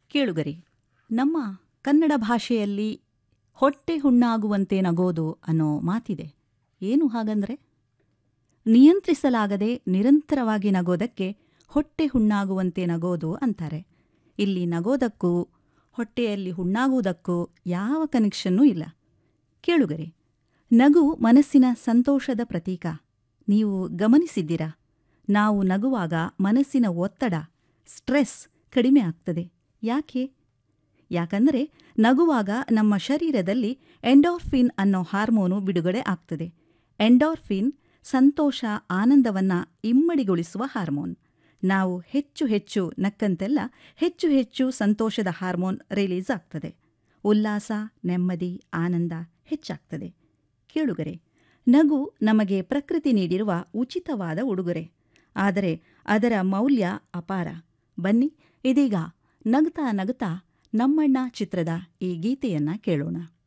ಕೇಳುಗರಿ ನಮ್ಮ ಕನ್ನಡ ಭಾಷೆಯಲ್ಲಿ ಹೊಟ್ಟೆ ಹುಣ್ಣಾಗುವಂತೆ ನಗೋದು ಅನ್ನೋ ಮಾತಿದೆ ಏನು ಹಾಗಂದ್ರೆ ನಿಯಂತ್ರಿಸಲಾಗದೆ ನಿರಂತರವಾಗಿ ನಗೋದಕ್ಕೆ ಹೊಟ್ಟೆ ಹುಣ್ಣಾಗುವಂತೆ ನಗೋದು ಅಂತಾರೆ ಇಲ್ಲಿ ನಗೋದಕ್ಕೂ ಹೊಟ್ಟೆಯಲ್ಲಿ ಹುಣ್ಣಾಗುವುದಕ್ಕೂ ಯಾವ ಕನೆಕ್ಷನ್ನೂ ಇಲ್ಲ ಕೇಳುಗರೆ ನಗು ಮನಸ್ಸಿನ ಸಂತೋಷದ ಪ್ರತೀಕ ನೀವು ಗಮನಿಸಿದ್ದೀರಾ ನಾವು ನಗುವಾಗ ಮನಸ್ಸಿನ ಒತ್ತಡ ಸ್ಟ್ರೆಸ್ ಕಡಿಮೆ ಆಗ್ತದೆ ಯಾಕೆ ಯಾಕಂದರೆ ನಗುವಾಗ ನಮ್ಮ ಶರೀರದಲ್ಲಿ ಎಂಡೋರ್ಫಿನ್ ಅನ್ನೋ ಹಾರ್ಮೋನು ಬಿಡುಗಡೆ ಆಗ್ತದೆ ಎಂಡೋರ್ಫಿನ್ ಸಂತೋಷ ಆನಂದವನ್ನ ಇಮ್ಮಡಿಗೊಳಿಸುವ ಹಾರ್ಮೋನ್ ನಾವು ಹೆಚ್ಚು ಹೆಚ್ಚು ನಕ್ಕಂತೆಲ್ಲ ಹೆಚ್ಚು ಹೆಚ್ಚು ಸಂತೋಷದ ಹಾರ್ಮೋನ್ ರಿಲೀಸ್ ಆಗ್ತದೆ ಉಲ್ಲಾಸ ನೆಮ್ಮದಿ ಆನಂದ ಹೆಚ್ಚಾಗ್ತದೆ ಕೇಳುಗರೆ ನಗು ನಮಗೆ ಪ್ರಕೃತಿ ನೀಡಿರುವ ಉಚಿತವಾದ ಉಡುಗೊರೆ ಆದರೆ ಅದರ ಮೌಲ್ಯ ಅಪಾರ ಬನ್ನಿ ಇದೀಗ ನಗ್ತಾ ನಗ್ತಾ ನಮ್ಮಣ್ಣ ಚಿತ್ರದ ಈ ಗೀತೆಯನ್ನ ಕೇಳೋಣ